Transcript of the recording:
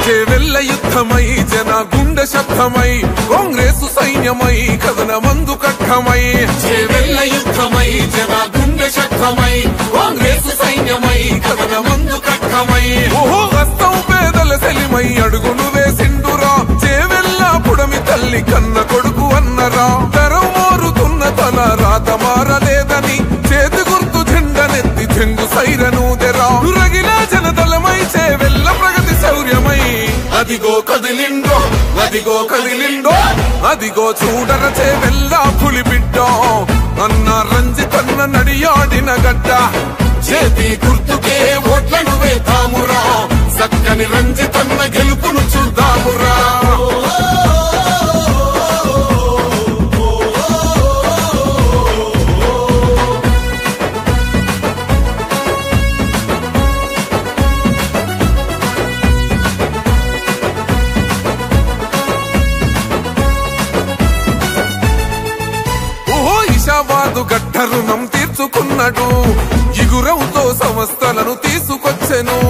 చేవెల్ల యుద్ధమై జన గుండె శబ్దమై కాంగ్రెస్ సైన్యమై కథన మందు కట్టమై చేవెల్ల యుద్ధమై జన గుండె శబ్దమై కాంగ్రెస్ సైన్యమై కథన మందు కట్టమై ఓహో హస్తం పేదల సెలిమై అడుగులు వేసిండురా చేవెల్ల పుడమి తల్లి కన్న కొడుకు అన్నరా తరం మోరుతున్న తల రాత మారలేదని చేతి గుర్తు జెండనెత్తి చెంగు సైరను తెరా రగిల జనదళమై చేవెల్ల ప్రగతి శౌర్యమై అదిగో కదిలిండో అదిగో కదిలిండో అదిగో చూడర చేవెల్ల పులి బిడ్డ అన్న రంజితన్న నడియాడిన గడ్డ చేతి గుర్తుకే ఓట్లను వేతామురా చక్కని రంజితన్న గెలుపును చూద్దామురా ఓహో ఇషాబాదు గట్ట రుణం తీర్చుకున్నాడు ఇగురవుతో సంస్థలను తీసుకొచ్చెను